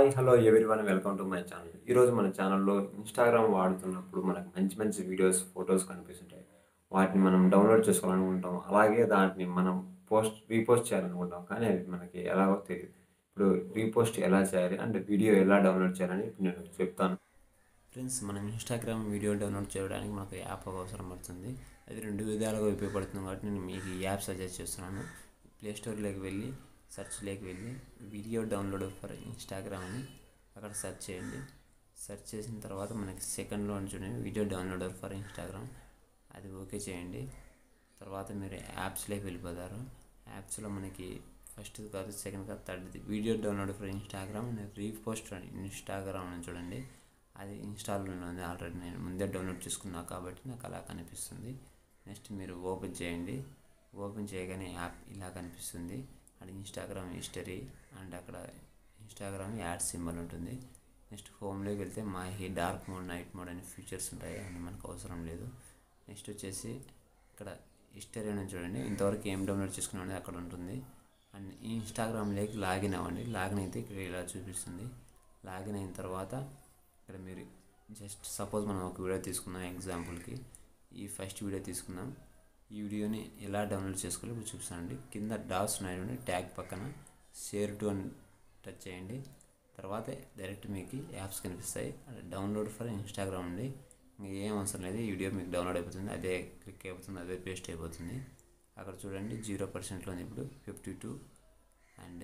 hi hello one welcome to my channel ఈరోజు మన ఛానల్లో ఇన్స్టాగ్రామ్ వాడుతున్నప్పుడు మనకు మంచి మంచి వీడియోస్ ఫొటోస్ కనిపిస్తుంటాయి వాటిని మనం డౌన్లోడ్ చేసుకోవాలనుకుంటాం అలాగే దాన్ని మనం పోస్ట్ రీపోస్ట్ చేయాలనుకుంటాం కానీ అది మనకి ఎలాగో తెలియదు ఇప్పుడు రీపోస్ట్ ఎలా చేయాలి అంటే వీడియో ఎలా డౌన్లోడ్ చేయాలని ఇప్పుడు నేను చెప్తాను ఫ్రెండ్స్ మనం ఇన్స్టాగ్రామ్ వీడియో డౌన్లోడ్ చేయడానికి మనకు యాప్ అవసరం పడుతుంది అది రెండు విధాలుగా ఉపయోగపడుతుంది కాబట్టి నేను మీకు ఈ యాప్ సజెస్ట్ చేస్తున్నాను ప్లే స్టోర్లోకి వెళ్ళి సెర్చ్లోకి వెళ్ళి వీడియో డౌన్లోడ్ ఫర్ ఇన్స్టాగ్రామ్ అని అక్కడ సెర్చ్ చేయండి సెర్చ్ చేసిన తర్వాత మనకి సెకండ్లో అని చూడండి వీడియో డౌన్లోడర్ ఫర్ ఇన్స్టాగ్రామ్ అది ఓకే చేయండి తర్వాత మీరు యాప్స్లోకి వెళ్ళిపోతారు యాప్స్లో మనకి ఫస్ట్ కాదు సెకండ్ కాదు third video download for Instagram repost Instagram అని చూడండి అది ఇన్స్టాల్లో ఉంది ఆల్రెడీ నేను ముందే డౌన్లోడ్ చేసుకున్నా కాబట్టి నాకు అలా కనిపిస్తుంది నెక్స్ట్ మీరు ఓపెన్ చేయండి ఓపెన్ చేయగానే యాప్ ఇలా కనిపిస్తుంది అది ఇన్స్టాగ్రామ్ హిస్టరీ అండ్ అక్కడ ఇన్స్టాగ్రామ్ యాడ్ సింబల్ ఉంటుంది నెక్స్ట్ హోమ్లోకి వెళ్తే మా ఈ డార్క్ మోడ్ నైట్ మోడ్ అనే ఫీచర్స్ ఉంటాయి అవి మనకు అవసరం లేదు నెక్స్ట్ వచ్చేసి ఇక్కడ హిస్టరీ అని చూడండి ఇంతవరకు ఏం డౌన్లోడ్ చేసుకున్నాం అనేది అక్కడ ఉంటుంది అండ్ ఈ ఇన్స్టాగ్రామ్లోకి లాగిన్ అవ్వండి లాగిన్ అయితే ఇక్కడ ఇలా చూపిస్తుంది లాగిన్ అయిన తర్వాత ఇక్కడ మీరు జస్ట్ సపోజ్ మనం ఒక వీడియో తీసుకుందాం ఎగ్జాంపుల్కి ఈ ఫస్ట్ వీడియో తీసుకుందాం ఈ వీడియోని ఎలా డౌన్లోడ్ చేసుకోవాలి ఇప్పుడు చూపిస్తానండి కింద డాట్స్ ఉన్నాయి ట్యాగ్ పక్కన షేర్ టు అని టచ్ చేయండి తర్వాత డైరెక్ట్ మీకు యాప్స్ కనిపిస్తాయి డౌన్లోడ్ ఫర్ ఇన్స్టాగ్రామ్ ఉంది ఇంకా ఏం అవసరం లేదు ఈ వీడియో మీకు డౌన్లోడ్ అయిపోతుంది అదే క్లిక్ అయిపోతుంది అదే పేస్ట్ అయిపోతుంది అక్కడ చూడండి జీరో పర్సెంట్లో ఉంది ఇప్పుడు fifty two and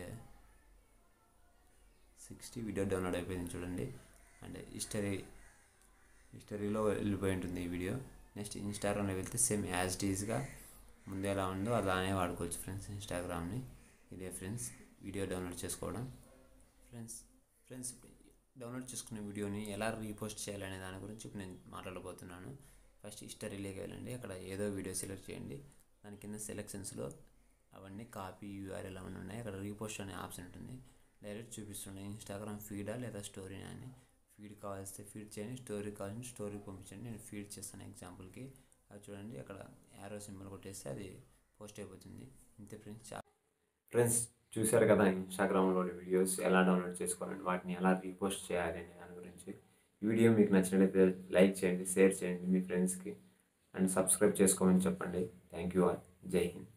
sixty video download అయిపోయింది చూడండి అండ్ హిస్టరీ హిస్టరీలో వెళ్ళిపోయి ఉంటుంది ఈ వీడియో నెక్స్ట్ ఇన్స్టాగ్రామ్లో వెళ్తే సేమ్ యాజ్ టీజ్గా ముందు ఎలా ఉందో అలానే వాడుకోవచ్చు ఫ్రెండ్స్ ఇన్స్టాగ్రామ్ని ఇదే ఫ్రెండ్స్ వీడియో డౌన్లోడ్ చేసుకోవడం ఫ్రెండ్స్ ఫ్రెండ్స్ డౌన్లోడ్ చేసుకున్న వీడియోని ఎలా రీపోస్ట్ చేయాలనే దాని గురించి ఇప్పుడు నేను మాట్లాడబోతున్నాను ఫస్ట్ హిస్టరీలోకి వెళ్ళండి అక్కడ ఏదో వీడియో సెలెక్ట్ చేయండి దాని కింద సెలెక్షన్స్లో అవన్నీ కాపీ యూఆర్ఎల్ అవన్నీ ఉన్నాయి అక్కడ రీపోస్ట్ అనే ఆప్షన్ ఉంటుంది డైరెక్ట్ చూపిస్తుండే ఇన్స్టాగ్రామ్ ఫీడా లేదా స్టోరీ అని ఫీడ్ కావాల్స్తే ఫీడ్ చేయండి స్టోరీ కావాలంటే స్టోరీ పంపించండి నేను ఫీడ్ చేస్తాను ఎగ్జాంపుల్కి అది చూడండి అక్కడ యారో సింబల్ కొట్టేస్తే అది పోస్ట్ అయిపోతుంది ఇంతే ఫ్రెండ్స్ చా ఫ్రెండ్స్ చూశారు కదా ఇన్స్టాగ్రామ్లోని వీడియోస్ ఎలా డౌన్లోడ్ చేసుకోవాలని వాటిని ఎలా రీపోస్ట్ చేయాలి అనే దాని గురించి ఈ వీడియో మీకు నచ్చినట్లయితే లైక్ చేయండి షేర్ చేయండి మీ ఫ్రెండ్స్కి అండ్ సబ్స్క్రైబ్ చేసుకోమని చెప్పండి థ్యాంక్ యూ ఆల్ జై హింద్